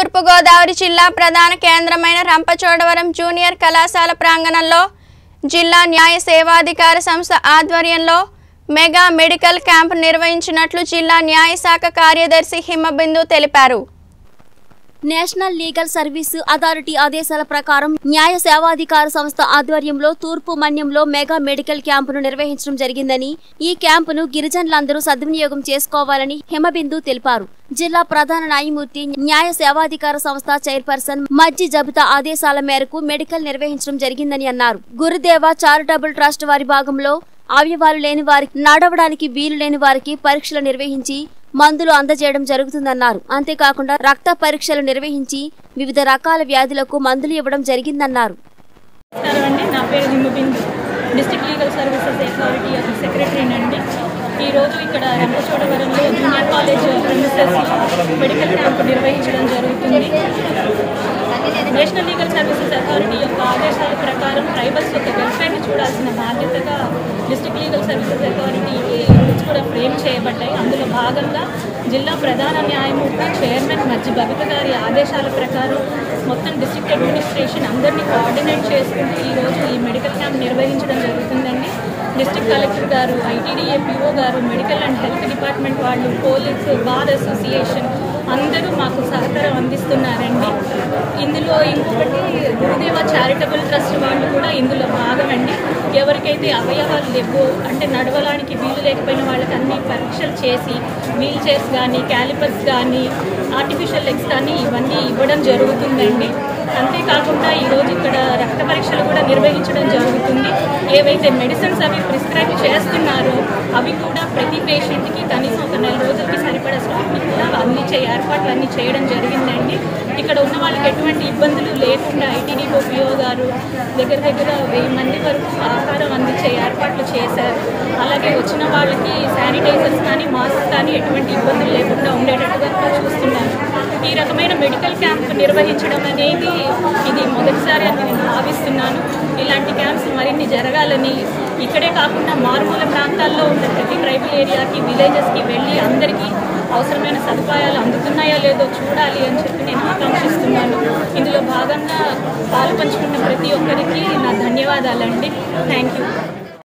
తూర్పుగోదావరి జిల్లా ప్రధాన కేంద్రమైన రంపచోడవరం జూనియర్ కళాశాల ప్రాంగణంలో జిల్లా న్యాయ సేవాధికార సంస్థ ఆధ్వర్యంలో మెగా మెడికల్ క్యాంప్ నిర్వహించినట్లు జిల్లా న్యాయ శాఖ కార్యదర్శి హిమబిందు తెలిపారు నేషనల్ లీగల్ సర్వీసు అథారిటీ ఆదేశాల ప్రకారం న్యాయ సేవాధికార సంస్థ ఆధ్వర్యంలో తూర్పు మన్యంలో మెగా మెడికల్ క్యాంపును నిర్వహించడం జరిగిందని ఈ క్యాంపును గిరిజనులందరూ సద్వినియోగం చేసుకోవాలని హిమబిందు తెలిపారు జిల్లా ప్రధాన న్యాయమూర్తి న్యాయ సేవాధికార సంస్థ చైర్పర్సన్ మజ్జి జబితా ఆదేశాల మేరకు మెడికల్ నిర్వహించడం జరిగిందని అన్నారు గురుదేవ చారిటబుల్ ట్రస్ట్ వారి భాగంలో అవయవాలు లేని వారికి నడవడానికి వీలు లేని వారికి పరీక్షలు నిర్వహించి మందులు అందజేయడం జరుగుతుందన్నారు అంతేకాకుండా రక్త పరీక్షలు నిర్వహించి వివిధ రకాల వ్యాధులకు మందులు ఇవ్వడం జరిగిందన్నారు నమస్కారం అండి నా పేరు Himabindu district legal services authority యొక్క సెక్రటరీనండి ఈరోజు ఇక్కడ రంపచోడవరంలో జూనియర్ కాలేజ్ ప్రిన్సెస్లో మెడికల్ క్యాంప్ నిర్వహించడం జరుగుతుంది నేషనల్ లీగల్ సర్వీసెస్ అథారిటీ యొక్క ఆదేశాల ప్రకారం ట్రైబల్స్ యొక్క వెల్ఫేర్ని చూడాల్సిన బాధ్యతగా district legal services authority rules కూడా ఫ్రేమ్ చేయబడ్డాయి అందులో భాగంగా జిల్లా ప్రధాన న్యాయమూర్తి చైర్మన్ మధ్య బబిత గారి ఆదేశాల ప్రకారం మొత్తం డిస్ట్రిక్ట్ అడ్మినిస్ట్రేషన్ అందరినీ కోఆర్డినేట్ చేసుకుంటూ ఈరోజు ఈ మెడికల్ క్యాంప్ నిర్వహించడం జరుగుతుందండి district collector garu ITDA PO garu medical and health department వాళ్ళు పోలీస్ బార్ అసోసియేషన్ అందరూ మాకు సహకారం అందిస్తున్నారండి ఇందులో ఇంకొకటి గురుదేవ చారిటబుల్ ట్రస్ట్ వాళ్ళు కూడా ఇందులో భాగమండి ఎవరికైతే అవయవాలు లేవో అంటే నడవడానికి వీలు లేకపోయిన వాళ్ళకి అన్ని పరీక్షలు చేసి వీల్ చైర్స్ కానీ క్యాలిపర్స్ కానీ ఆర్టిఫిషియల్ లెగ్స్ కానీ ఇవన్నీ ఇవ్వడం జరుగుతుందండి అంతేకాకుండా ఈరోజు ఇక్కడ రక్త పరీక్షలు కూడా నిర్వహించడం జరుగుతుంది ఏవైతే మెడిసిన్స్ అవి ప్రిస్క్రైబ్ చేస్తున్నారో అవి కూడా ప్రతి పేషెంట్కి కనీసం ఒక నెల రోజులకి సరిపడా స్టాక్ని కూడా అందించే ఏర్పాట్లు అన్నీ చేయడం జరిగిందండి ఇక్కడ ఉన్న వాళ్ళకి ఎటువంటి ఇబ్బందులు లేకుండా ఐటీడీఓ పిఓ గారు దగ్గర దగ్గర వెయ్యి మంది వరకు ఆహారం అందించే ఏర్పాట్లు చేశారు అలాగే వచ్చిన వాళ్ళకి శానిటైజర్స్ కానీ మాస్క్ కానీ ఎటువంటి ఇబ్బందులు లేకుండా ఉండేటట్టుగా కూడా చూస్తున్నారు ఈ రకమైన మెడికల్ క్యాంప్ నిర్వహించడం అనేది ఇది మొదటిసారి అని నేను భావిస్తున్నాను ఇలాంటి క్యాంప్స్ మరిన్ని జరగాలని ఇక్కడే కాకుండా మారుమూల ప్రాంతాల్లో ఉన్న ప్రతి ట్రైబల్ ఏరియాకి విలేజెస్కి వెళ్ళి అందరికీ అవసరమైన సదుపాయాలు అందుతున్నాయో లేదో చూడాలి అని చెప్పి నేను ఆకాంక్షిస్తున్నాను ఇందులో భాగంగా పాలు పంచుకున్న ప్రతి ఒక్కరికి నా ధన్యవాదాలండి థ్యాంక్ యూ